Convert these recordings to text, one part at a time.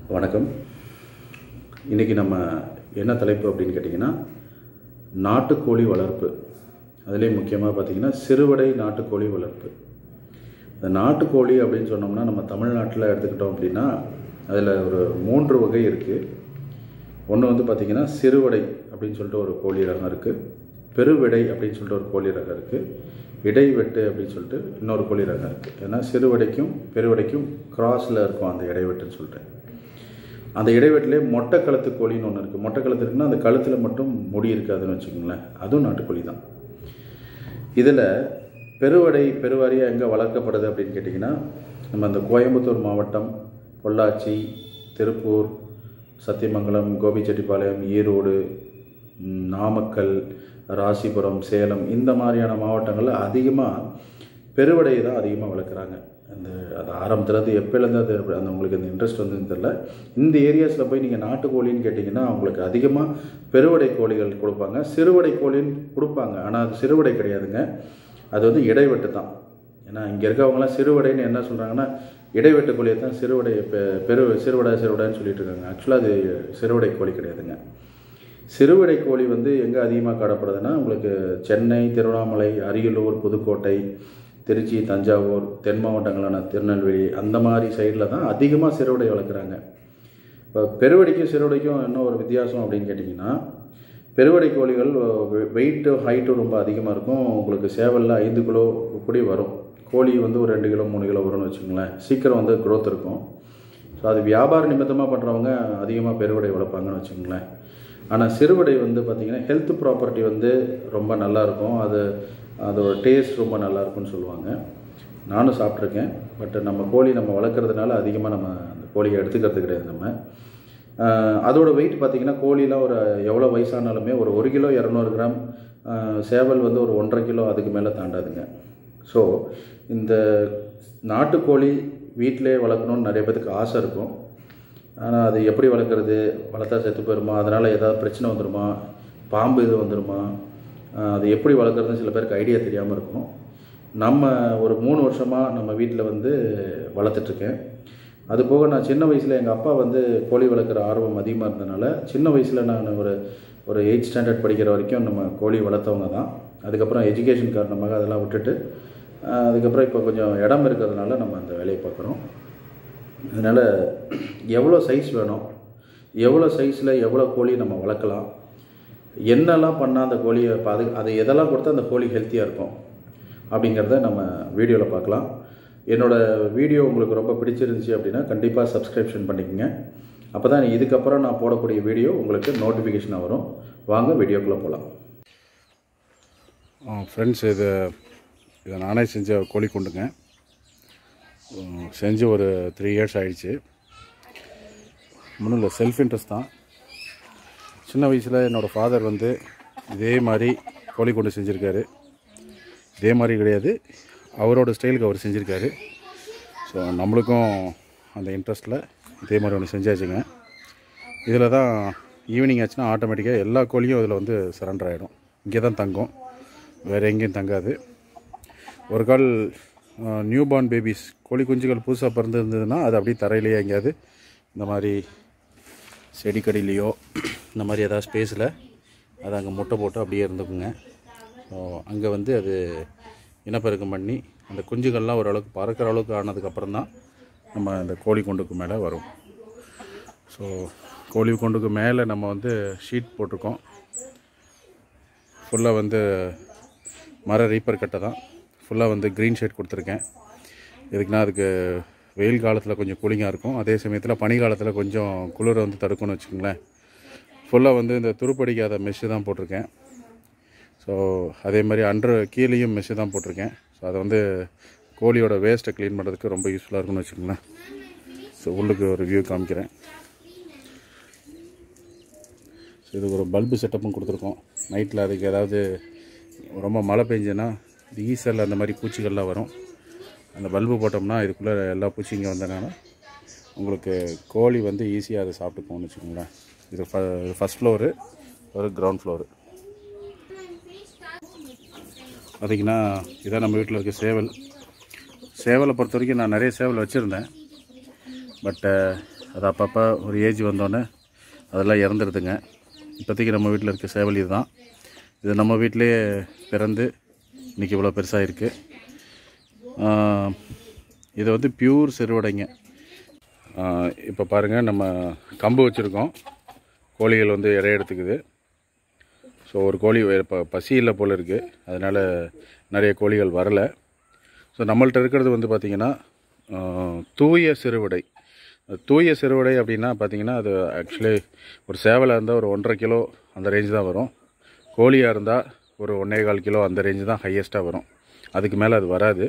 வணக்கம் இன்றைக்கி நம்ம என்ன தலைப்பு அப்படின்னு கேட்டிங்கன்னா நாட்டுக்கோழி வளர்ப்பு அதுலேயும் முக்கியமாக பார்த்திங்கன்னா சிறுவடை நாட்டுக்கோழி வளர்ப்பு இந்த நாட்டுக்கோழி அப்படின்னு சொன்னோம்னா நம்ம தமிழ்நாட்டில் எடுத்துக்கிட்டோம் அப்படின்னா அதில் ஒரு மூன்று வகை இருக்குது ஒன்று வந்து பார்த்திங்கன்னா சிறுவடை அப்படின்னு சொல்லிட்டு ஒரு கோழி ரகம் இருக்குது பெருவிடை அப்படின்னு சொல்லிட்டு ஒரு கோழி ரகம் இருக்குது இடைவெட்டு அப்படின்னு சொல்லிட்டு இன்னொரு கோழி ரகம் இருக்குது ஏன்னா சிறுவடைக்கும் பெருவடைக்கும் கிராஸில் இருக்கும் அந்த இடைவெட்டுன்னு சொல்லிட்டு அந்த இடைவெட்டிலே மொட்டை கழுத்து கோழின்னு ஒன்று இருக்குது மொட்டை கழுத்து இருக்குன்னா அந்த கழுத்தில் மட்டும் முடி இருக்காதுன்னு வச்சுக்கோங்களேன் அதுவும் நாட்டுக்கோழி தான் இதில் பெருவடை பெருவாரியாக எங்கே வளர்க்கப்படுது அப்படின்னு கேட்டிங்கன்னா நம்ம அந்த கோயம்புத்தூர் மாவட்டம் பொள்ளாச்சி திருப்பூர் சத்தியமங்கலம் கோபிச்செட்டிப்பாளையம் ஈரோடு ம், நாமக்கல் ராசிபுரம் சேலம் இந்த மாதிரியான மாவட்டங்களில் அதிகமாக பெருவடையை தான் அதிகமாக வளர்க்குறாங்க அந்த அது ஆரம்பத்துலேருந்து எப்போலேருந்து அது அப்படி- அந்த உங்களுக்கு அந்த இன்ட்ரெஸ்ட் வந்ததுன்னு தெரில இந்த ஏரியாஸில் போய் நீங்கள் நாட்டுக்கோழின்னு கேட்டிங்கன்னா அவங்களுக்கு அதிகமாக பெருவடை கோழிகள் கொடுப்பாங்க சிறுவடை கோழின்னு கொடுப்பாங்க ஆனால் அது சிறுவடை கிடையாதுங்க அது வந்து இடைவெட்டு தான் ஏன்னா இங்கே இருக்கவங்களாம் சிறுவடைன்னு என்ன சொல்கிறாங்கன்னா இடைவெட்டு கோழியை தான் சிறுவடை பெ- பெரு சிறுவடை சிறுவடைன்னு சொல்லிட்டு இருக்காங்க ஆக்சுவலாக அது சிறுவடை கோழி கிடையாதுங்க சிறுவடை கோழி வந்து எங்கே அதிகமாக காணப்படுதுன்னா உங்களுக்கு சென்னை திருவண்ணாமலை அரியலூர் புதுக்கோட்டை திருச்சி தஞ்சாவூர் தென் மாவட்டங்களான திருநெல்வேலி அந்த மாதிரி சைடில் தான் அதிகமாக சிறுவடை வளர்க்குறாங்க இப்போ பெருவடைக்கும் சிறுவடைக்கும் என்ன ஒரு வித்தியாசம் அப்படின்னு கேட்டிங்கன்னா பெருவடை கோழிகள் வெயிட்டு ஹைட்டும் ரொம்ப அதிகமாக இருக்கும் உங்களுக்கு சேவலில் ஐந்து கிலோ கூடி வரும் கோழி வந்து ஒரு ரெண்டு கிலோ மூணு கிலோ வரும்னு வச்சுக்கோங்களேன் சீக்கிரம் வந்து growth இருக்கும் ஸோ அது வியாபார நிமித்தமாக பண்ணுறவங்க அதிகமாக பெருவடை வளர்ப்பாங்கன்னு வச்சுக்கோங்களேன் ஆனால் சிறுவடை வந்து பார்த்திங்கன்னா ஹெல்த் ப்ராப்பர்ட்டி வந்து ரொம்ப நல்லா இருக்கும் அது அதோட டேஸ்ட் ரொம்ப நல்லா இருக்கும்னு சொல்லுவாங்க நானும் சாப்பிட்ருக்கேன் பட் நம்ம கோழி நம்ம வளர்க்குறதுனால அதிகமாக நம்ம அந்த கோழியை எடுத்துக்கிறது கிடையாது நம்ம ஆஹ் அதோட வெயிட் பார்த்திங்கன்னா கோழிலாம் ஒரு எவ்வளோ வயசானாலுமே ஒரு ஒரு கிலோ இரநூறு கிராம் ஆஹ் சேவல் வந்து ஒரு ஒன்றரை கிலோ அதுக்கு மேலே தாண்டாதுங்க ஸோ இந்த நாட்டுக்கோழி வீட்டிலே வளர்க்கணும்னு நிறைய பேத்துக்கு ஆசை இருக்கும் ஆனால் அது எப்படி வளர்க்குறது வளர்த்தா செத்து போயிருமா அதனால் ஏதாவது பிரச்சனை வந்துருமா பாம்பு இது வந்துருமா ஆஹ் அது எப்படி வளர்க்குறதுன்னு சில பேருக்கு ஐடியா தெரியாமல் இருக்கும் நம்ம ஒரு மூணு வருஷமாக நம்ம வீட்டில் வந்து வளர்த்துட்ருக்கேன் அது போக நான் சின்ன வயசில் எங்கள் அப்பா வந்து கோழி வளர்க்குற ஆர்வம் அதிகமாக இருந்தனால சின்ன வயசில் நான் ஒரு ஒரு எயிட் ஸ்டாண்டர்ட் படிக்கிற வரைக்கும் நம்ம கோழி வளர்த்தவங்க தான் அதுக்கப்புறம் எஜுகேஷன் காரணமாக அதெல்லாம் விட்டுட்டு ஆஹ் அதுக்கப்புறம் இப்போ கொஞ்சம் இடம் இருக்கிறதுனால நம்ம அந்த வேலையை பார்க்குறோம் அதனால் எவ்வளோ சைஸ் வேணும் எவ்வளோ சைஸில் எவ்வளோ கோழி நம்ம வளர்க்கலாம் என்னெல்லாம் பண்ணால் அந்த கோழியை பாது அதை எதெல்லாம் கொடுத்தா அந்த கோழி ஹெல்த்தியாக இருக்கும் அப்படிங்கிறத நம்ம வீடியோவில் பார்க்கலாம் என்னோடய வீடியோ உங்களுக்கு ரொம்ப பிடிச்சிருந்துச்சி அப்படின்னா கண்டிப்பாக சப்ஸ்கிரிப்ஷன் பண்ணிக்கோங்க அப்போ தான் இதுக்கப்புறம் நான் போடக்கூடிய வீடியோ உங்களுக்கு நோட்டிஃபிகேஷனாக வரும் வாங்க வீடியோக்குள்ளே போகலாம் ஃப்ரெண்ட்ஸ் இது இதை நானே செஞ்ச கோழி குண்டுங்க உம், செஞ்சு ஒரு த்ரீ இயர்ஸ் ஆயிடுச்சு ஒன்றும் இல்லை செல்ஃப் இன்ட்ரெஸ்ட் தான் சின்ன வயசில் என்னோடய ஃபாதர் வந்து இதே மாதிரி கோழி குண்டு செஞ்சுருக்காரு இதே மாதிரி கிடையாது அவரோட ஸ்டைலுக்கு அவர் செஞ்சுருக்காரு ஸோ நம்மளுக்கும் அந்த இன்ட்ரெஸ்ட்டில் இதே மாதிரி ஒன்று செஞ்சாச்சுங்க இதில் தான் ஈவினிங் ஆச்சுன்னா ஆட்டோமேட்டிக்காக எல்லா கோழியும் இதில் வந்து சரண்டர் ஆகிடும் இங்கே தான் தங்கும் வேறு எங்கேயும் தங்காது ஒரு கால் நியூ பார்ன் பேபிஸ் கோழி குஞ்சுகள் புதுசாக பிறந்து இருந்ததுன்னா அது அப்படியே தரையிலேயே எங்கேயாவது இந்த மாதிரி செடிக்கடியிலையோ இந்த மாதிரி ஏதாவது ஸ்பேஸில் அது அங்கே முட்டை போட்டு அப்படியே இருந்துக்குங்க ஸோ அங்கே வந்து அது இனப்பெருக்கம் பண்ணி அந்த குஞ்சுகள்லாம் ஓரளவுக்கு பறக்கிற அளவுக்கு ஆனதுக்கப்புறம் தான் நம்ம இந்த கோழி குண்டுக்கு மேலே வரும் ஸோ கோழி குண்டுக்கு மேலே நம்ம வந்து ஷீட் போட்டிருக்கோம் ஃபுல்லாக வந்து மர ரீப்பர் கட்டை தான் ஃபுல்லாக வந்து க்ரீன் ஷேட் கொடுத்துருக்கேன் எதுக்குன்னா அதுக்கு வெயில் காலத்தில் கொஞ்சம் கூலிங்காக இருக்கும் அதே சமயத்தில் பனி காலத்தில் கொஞ்சம் குளிரை வந்து தடுக்கும்னு வச்சுக்கோங்களேன் ஃபுல்லாக வந்து இந்த துருப்படிக்காத மெஷ்ஷு தான் போட்டிருக்கேன் ஸோ அதே மாதிரி அண்டர் கீழேயும் மெஷ்ஷு தான் போட்டிருக்கேன் ஸோ அதை வந்து கோழியோட வேஸ்ட்டை க்ளீன் பண்ணுறதுக்கு ரொம்ப யூஸ்ஃபுல்லாக இருக்கும்னு வச்சுக்கோங்களேன் ஸோ உள்ளுக்கு ஒரு வியூ காமிக்கிறேன் ஸோ இதுக்கு ஒரு பல்பு செட்டப்பும் கொடுத்துருக்கோம் நைட்டில் அதுக்கு ஏதாவது ரொம்ப மழை பெஞ்சுன்னா இது ஈசல் அந்த மாதிரி பூச்சிகள்லாம் வரும் அந்த பல்பு போட்டோம்னா இதுக்குள்ளே எல்லா பூச்சி இங்கே வந்தனால உங்களுக்கு கோழி வந்து ஈஸியாக அதை சாப்பிட்டுக்கும்னு வச்சுக்கோங்களேன் இது ஃபஸ்ட் ஃப்ளோரு ஒரு கிரவுண்ட் ஃப்ளோரு பார்த்திங்கன்னா இதான் நம்ம வீட்டில் இருக்க சேவல் சேவலை பொறுத்த வரைக்கும் நான் நிறைய சேவல் வச்சுருந்தேன் பட்டு அது அப்பப்போ ஒரு ஏஜ் வந்தோடனே அதெல்லாம் இறந்துடுதுங்க இப்போதைக்கு நம்ம வீட்டில் இருக்க சேவல் இதுதான் இது நம்ம வீட்டிலேயே பிறந்து இன்றைக்கி இவ்வளோ பெருசாக இருக்குது இது வந்து பியூர் சிறுவடைங்க இப்போ பாருங்கள் நம்ம கம்பு வச்சுருக்கோம் கோழிகள் வந்து இறை எடுத்துக்குது ஸோ ஒரு கோழி இப்போ பசி இல்லை போல் இருக்குது அதனால் நிறைய கோழிகள் வரலை ஸோ நம்மள்ட்ட இருக்கிறது வந்து பார்த்திங்கன்னா தூய சிறுவிடை தூய சிறுவிடை அப்படின்னா பார்த்திங்கன்னா அது ஆக்சுவலி ஒரு சேவலாக இருந்தால் ஒரு ஒன்றரை கிலோ அந்த ரேஞ்ச் தான் வரும் கோழியாக இருந்தால் ஒரு ஒன்றே கால் கிலோ அந்த ரேஞ்சு தான் ஹையஸ்ட்டாக வரும் அதுக்கு மேலே அது வராது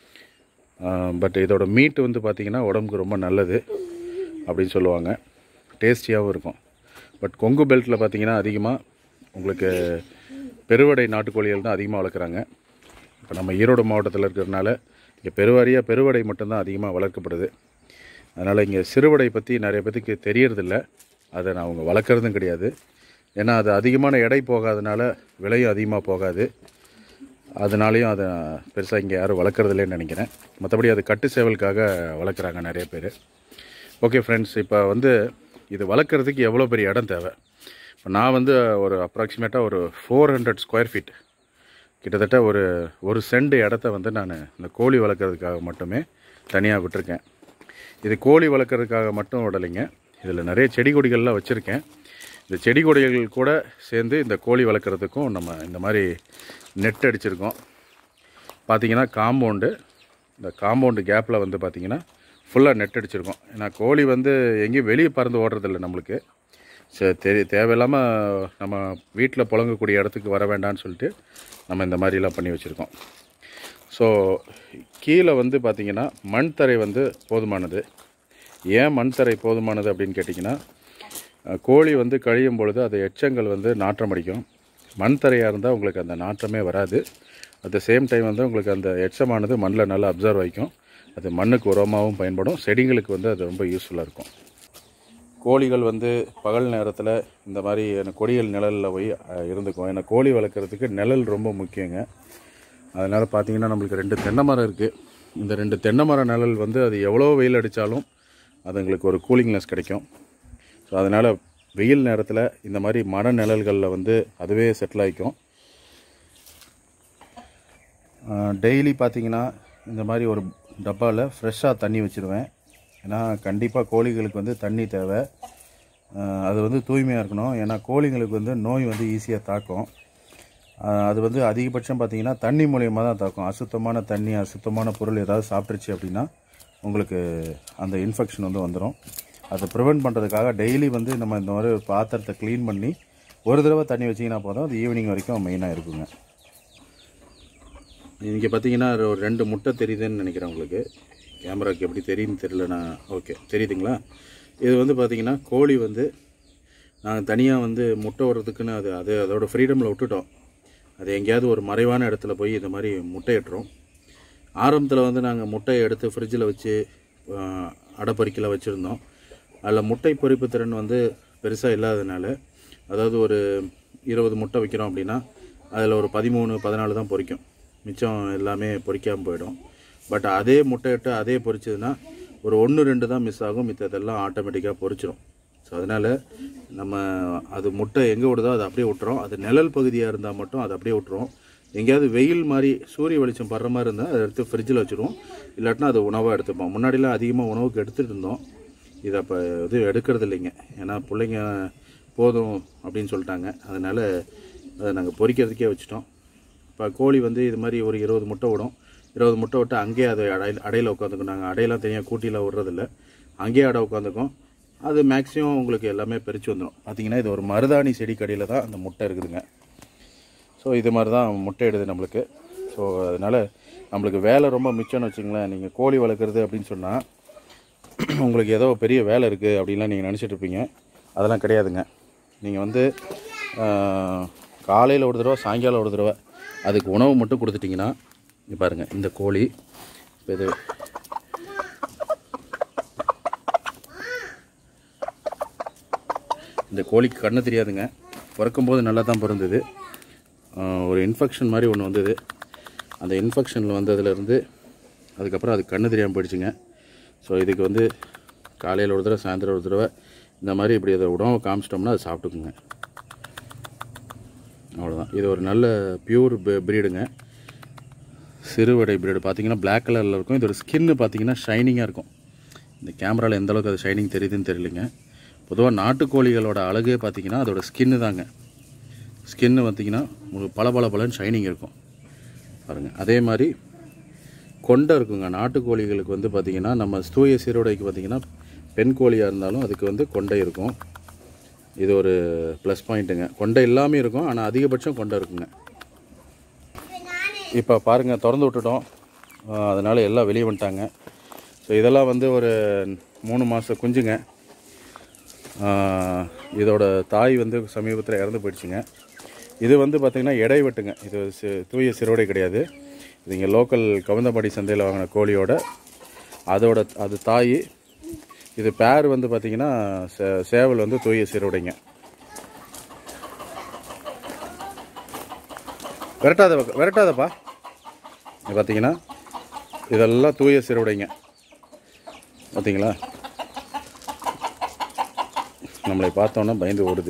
பட் இதோட மீட் வந்து பார்த்திங்கன்னா உடம்புக்கு ரொம்ப நல்லது அப்படின்னு சொல்லுவாங்க டேஸ்டியாகவும் இருக்கும் பட் கொங்கு பெல்ட்டில் பார்த்திங்கன்னா அதிகமாக உங்களுக்கு பெருவடை நாட்டுக்கோழிகள் தான் அதிகமாக வளர்க்குறாங்க இப்போ நம்ம ஈரோடு மாவட்டத்தில் இருக்கிறதுனால இங்கே பெருவாரியாக பெருவடை மட்டும்தான் அதிகமாக வளர்க்கப்படுது அதனால் இங்கே சிறுவடை பற்றி நிறைய பேத்துக்கு தெரியறதில்ல அதை நான் அவங்க வளர்க்குறதும் கிடையாது ஏன்னா அது அதிகமான எடை போகாதனால விலையும் அதிகமாக போகாது அதனாலையும் அதை பெருசாக இங்கே யாரும் வளர்க்குறதில்லைன்னு நினைக்கிறேன் மற்றபடி அது கட்டு சேவலுக்காக வளர்க்குறாங்க நிறைய பேர் ஓகே ஃப்ரெண்ட்ஸ் இப்போ வந்து இது வளர்க்குறதுக்கு எவ்வளோ பெரிய இடம் தேவை இப்போ நான் வந்து ஒரு அப்ராக்சிமேட்டாக ஒரு ஃபோர் ஹண்ட்ரட் ஸ்கொயர் ஃபீட் கிட்டத்தட்ட ஒரு ஒரு சென்ட் இடத்த வந்து நான் இந்த கோழி வளர்க்குறதுக்காக மட்டுமே தனியாக விட்டுருக்கேன் இது கோழி வளர்க்குறதுக்காக மட்டும் விடலைங்க இதில் நிறைய செடி கொடிகள்லாம் வச்சுருக்கேன் இந்த செடி கொடிகள் கூட சேர்ந்து இந்த கோழி வளர்க்குறதுக்கும் நம்ம இந்த மாதிரி நெட் அடிச்சிருக்கோம் பார்த்தீங்கன்னா காம்பவுண்டு இந்த காம்பவுண்டு கேப்பில் வந்து பார்த்திங்கன்னா ஃபுல்லாக நெட் அடிச்சிருக்கோம் ஏன்னா கோழி வந்து எங்கேயும் வெளியே பறந்து ஓடுறதில்ல நம்மளுக்கு சரி தெரி தேவையில்லாமல் நம்ம வீட்டில் புழங்கக்கூடிய இடத்துக்கு வர வேண்டாம்னு சொல்லிட்டு நம்ம இந்த மாதிரிலாம் பண்ணி வச்சுருக்கோம் ஸோ கீழே வந்து பார்த்திங்கன்னா மண் தரை வந்து போதுமானது ஏன் மண் தரை போதுமானது அப்படின்னு கேட்டிங்கன்னா அஹ், கோழி வந்து கழியும் பொழுது அது எச்சங்கள் வந்து நாற்றம் அடிக்கும் மண் தரையாக இருந்தால் உங்களுக்கு அந்த நாற்றமே வராது அட் த சேம் டைம் வந்து உங்களுக்கு அந்த எச்சமானது மண்ணில் நல்லா அப்சர்வ் ஆகிக்கும் அது மண்ணுக்கு உரமாகவும் பயன்படும் செடிங்களுக்கு வந்து அது ரொம்ப யூஸ்ஃபுல்லாக இருக்கும் கோழிகள் வந்து பகல் நேரத்தில் இந்த மாதிரி எனக்கு கொடிகள் நிழலில் போய் அஹ், இருந்துக்கும் ஏன்னா கோழி வளர்க்குறதுக்கு நிழல் ரொம்ப முக்கியங்க அதனால் பார்த்தீங்கன்னா நம்மளுக்கு ரெண்டு தென்னை மரம் இருக்குது இந்த ரெண்டு தென்னை மர நிழல் வந்து அது எவ்வளோ வெயில் அடித்தாலும் அது எங்களுக்கு ஒரு கூலிங்னஸ் கிடைக்கும் ஸோ அதனால் வெயில் நேரத்தில் இந்த மாதிரி மர நிழல்களில் வந்து அதுவே செட்டில் ஆகிக்கும் டெய்லி பார்த்தீங்கன்னா இந்த மாதிரி ஒரு டப்பாவில் ஃப்ரெஷ்ஷாக தண்ணி வச்சுருவேன் ஏன்னா கண்டிப்பாக கோழிகளுக்கு வந்து தண்ணி தேவை அஹ் அது வந்து தூய்மையாக இருக்கணும் ஏன்னா கோழிங்களுக்கு வந்து நோய் வந்து ஈஸியாக தாக்கும் அஹ் அது வந்து அதிகபட்சம் பார்த்தீங்கன்னா தண்ணி மூலியமாக தான் தாக்கும் அசுத்தமான தண்ணி அசுத்தமான பொருள் ஏதாவது சாப்பிட்ருச்சு அப்படின்னா உங்களுக்கு அந்த இன்ஃபெக்ஷன் வந்து வந்துடும் அதை ப்ரிவெண்ட் பண்ணுறதுக்காக டெய்லி வந்து நம்ம இந்த மாதிரி ஒரு பாத்திரத்தை க்ளீன் பண்ணி ஒரு தடவை தண்ணி வச்சிங்கன்னா போதும் அது ஈவினிங் வரைக்கும் மெயினாக இருக்குங்க இங்கே பார்த்தீங்கன்னா ஒரு ரெண்டு முட்டை தெரியுதுன்னு நினைக்கிறேன் உங்களுக்கு கேமராக்கு எப்படி தெரியுதுன்னு தெரியல நான் ஓகே தெரியுதுங்களா இது வந்து பார்த்தீங்கன்னா கோழி வந்து நாங்கள் தனியாக வந்து முட்டை விடுறதுக்குன்னு அது அது அதோட ஃப்ரீடமில் விட்டுட்டோம் அது எங்கேயாவது ஒரு மறைவான இடத்துல போய் இந்த மாதிரி முட்டையிட்டுரும் ஆரம்பத்தில் வந்து நாங்கள் முட்டையை எடுத்து ஃப்ரிட்ஜில் வச்சு ஆஹ், அடைப்பறிக்கல வச்சுருந்தோம் அதில் முட்டை பொரிப்பு திறன் வந்து பெருசாக இல்லாததுனால அதாவது ஒரு இருபது முட்டை வைக்கிறோம் அப்படின்னா அதில் ஒரு பதிமூணு பதினாலு தான் பொரிக்கும் மிச்சம் எல்லாமே பொரிக்காமல் போயிடும் பட் அதே முட்டையிட்டு அதே பொரிச்சதுன்னா ஒரு ஒன்று ரெண்டு தான் மிஸ் ஆகும் மித்ததெல்லாம் ஆட்டோமேட்டிக்காக பொரிச்சிரும் ஸோ அதனால் நம்ம அது முட்டை எங்கே விடுதோ அதை அப்படியே விட்டுறோம் அது நிழல் பகுதியாக இருந்தால் மட்டும் அதை அப்படியே விட்டுருவோம் எங்கேயாவது வெயில் மாதிரி சூரிய வெளிச்சம் படுற மாதிரி இருந்தால் அதை எடுத்து ஃப்ரிட்ஜில் வச்சுருவோம் இல்லாட்டினா அது உணவாக எடுத்துப்போம் முன்னாடிலாம் அதிகமாக உணவுக்கு எடுத்துகிட்டு இருந்தோம் இது அப்போ இது எடுக்கிறது இல்லைங்க ஏன்னா பிள்ளைங்க போதும் அப்படின்னு சொல்லிட்டாங்க அதனால் அதை நாங்கள் பொரிக்கிறதுக்கே வச்சுட்டோம் இப்போ கோழி வந்து இது மாதிரி ஒரு இருபது முட்டை விடும் இருபது முட்டை விட்டு அங்கேயே அது அடையில் அடையில் உட்காந்துக்கும் நாங்கள் அடையெல்லாம் தனியாக கூட்டியில் விடுறதில்ல அங்கேயே அடை உட்காந்துக்கும் அது மேக்ஸிமம் உங்களுக்கு எல்லாமே பிரித்து வந்துடும் பார்த்தீங்கன்னா இது ஒரு மருதாணி செடி கடியில் தான் அந்த முட்டை இருக்குதுங்க ஸோ இது மாதிரி தான் முட்டை இடுது நம்மளுக்கு ஸோ அதனால் நம்மளுக்கு வேலை ரொம்ப மிச்சம்னு வச்சுங்களேன் நீங்கள் கோழி வளர்க்குறது அப்படின்னு சொன்னால் உங்களுக்கு ஏதோ பெரிய வேலை இருக்குது அப்படின்லாம் நீங்கள் நினச்சிட்டு இருப்பீங்க அதெல்லாம் கிடையாதுங்க நீங்கள் வந்து காலையில் ஒரு தடவை சாயங்காலம் ஒரு தடவை அதுக்கு உணவு மட்டும் கொடுத்துட்டிங்கன்னா இங்க பாருங்கள் இந்த கோழி இப்போ இது இந்த கோழிக்கு கண்ணு தெரியாதுங்க பிறக்கும்போது நல்லா தான் பிறந்தது ஆஹ் ஒரு இன்ஃபெக்ஷன் மாதிரி ஒன்று வந்தது அந்த இன்ஃபெக்ஷனில் வந்ததுலேருந்து அதுக்கப்புறம் அது கண்ணு தெரியாமல் போயிடுச்சுங்க ஸோ இதுக்கு வந்து காலையில் ஒரு தடவை சாயந்தரம் ஒரு தடவை இந்த மாதிரி இப்படி அதை உணவு காமிச்சிட்டோம்னா அதை சாப்பிட்டுக்குங்க அவ்வளோதான் இது ஒரு நல்ல பியூர் ப்ரீடுங்க சிறுவடை பிரீடு பார்த்தீங்கன்னா Black கலரில் இருக்கும் இதோட ஸ்கின்னு பார்த்தீங்கன்னா ஷைனிங்காக இருக்கும் இந்த கேமராவில் எந்த அளவுக்கு அது ஷைனிங் தெரியுதுன்னு தெரியலைங்க பொதுவாக நாட்டுக்கோழிகளோட அழகே பார்த்தீங்கன்னா அதோட ஸ்கின்னு தாங்க ஸ்கின்னு பார்த்தீங்கன்னா உங்களுக்கு பல பல பலன்னு ஷைனிங் இருக்கும் பாருங்கள் அதே மாதிரி கொண்டை இருக்குங்க நாட்டுக்கோழிகளுக்கு வந்து பார்த்திங்கன்னா நம்ம தூய சீரோடைக்கு பார்த்திங்கன்னா பெண் கோழியாக இருந்தாலும் அதுக்கு வந்து கொண்டை இருக்கும் இது ஒரு ப்ளஸ் பாயிண்ட்டுங்க கொண்டை எல்லாமே இருக்கும் ஆனால் அதிகபட்சம் கொண்டை இருக்குங்க இப்போ பாருங்கள் திறந்து விட்டுட்டோம் அதனால் எல்லாம் வெளியே வந்துட்டாங்க ஸோ இதெல்லாம் வந்து ஒரு மூணு மாத குஞ்சுங்க ஆஹ் இதோட தாய் வந்து சமீபத்தில் இறந்து போயிடுச்சுங்க இது வந்து பார்த்திங்கன்னா எடை வெட்டுங்க இது சி- தூய சிறுவடை கிடையாது இது இங்கே லோக்கல் கவுந்தம்பாடி சந்தையில் வாங்கின கோழியோட அதோட அது தாய் இது பேர் வந்து பார்த்திங்கன்னா சே சேவல் வந்து தூய சிறுவடைங்க விரட்டாத விரட்டாதப்பா இது பார்த்தீங்கன்னா இதெல்லாம் தூய சிறுவடைங்க பார்த்தீங்களா நம்மளை பார்த்தோன்னா பயந்து ஓடுது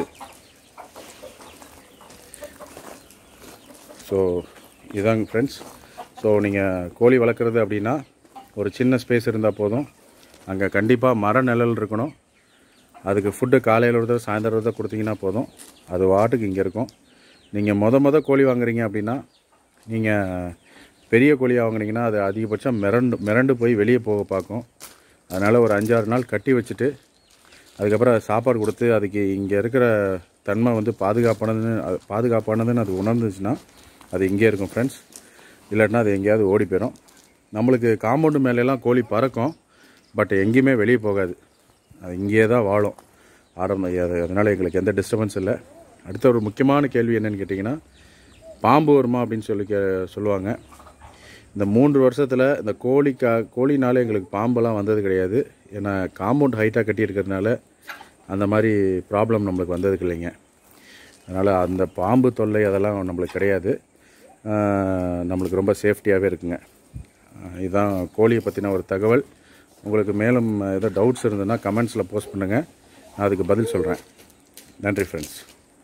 ஸோ இதாங்க ஃப்ரெண்ட்ஸ் ஸோ நீங்கள் கோழி வளர்க்குறது அப்படின்னா ஒரு சின்ன ஸ்பேஸ் இருந்தால் போதும் அங்கே கண்டிப்பாக மர நிழல் இருக்கணும் அதுக்கு ஃபுட்டு காலையில் ஒரு தடவை சாயந்தரம் ஒரு தடவை கொடுத்தீங்கன்னா போதும் அது வாட்டுக்கு இங்கே இருக்கும் நீங்கள் மொத மொத கோழி வாங்குறீங்க அப்படின்னா நீங்கள் பெரிய கோழியாக வாங்குனீங்கன்னா அது அதிகபட்சம் மிரண்டு மிரண்டு போய் வெளியே போக பார்க்கும் அதனால் ஒரு அஞ்சாறு நாள் கட்டி வச்சுட்டு அதுக்கப்புறம் அது சாப்பாடு கொடுத்து அதுக்கு இங்கே இருக்கிற தன்மை வந்து பாதுகாப்பானதுன்னு அது பாதுகாப்பானதுன்னு அது உணர்ந்துச்சுன்னா அது இங்கே இருக்கும் ஃப்ரெண்ட்ஸ் இல்லாட்டினா அது எங்கேயாவது ஓடி போயிடும் நம்மளுக்கு காம்பவுண்டு மேலெல்லாம் கோழி பறக்கும் பட் எங்கேயுமே வெளியே போகாது அது இங்கேயே தான் வாழும் ஆரம்ப அது அதனால் எங்களுக்கு எந்த டிஸ்டர்பன்ஸ் இல்லை அடுத்த ஒரு முக்கியமான கேள்வி என்னன்னு கேட்டிங்கன்னா பாம்பு வருமா அப்படின்னு சொல்லி கே சொல்லுவாங்க இந்த மூன்று வருஷத்தில் இந்த கோழி கா கோழினால எங்களுக்கு பாம்பெல்லாம் வந்தது கிடையாது ஏன்னா காம்பவுண்ட் ஹைட்டாக கட்டியிருக்கிறதுனால அந்த மாதிரி ப்ராப்ளம் நம்மளுக்கு வந்ததுக்கு இல்லைங்க அதனால் அந்த பாம்பு தொல்லை அதெல்லாம் நம்மளுக்கு கிடையாது ஆஹ் நம்மளுக்கு ரொம்ப சேஃப்டியாகவே இருக்குங்க ஆஹ் இதுதான் கோழியை பற்றின ஒரு தகவல் உங்களுக்கு மேலும் ஏதோ டவுட்ஸ் இருந்ததுன்னா கமெண்ட்ஸில் போஸ்ட் பண்ணுங்கள் நான் அதுக்கு பதில் சொல்கிறேன் நன்றி friends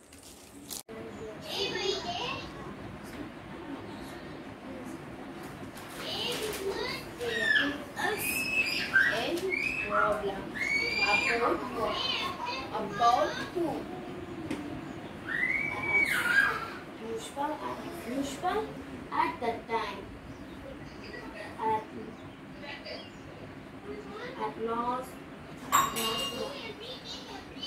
Any problem about what? About who? Pushpa, Pushpa at that time. At, at last, last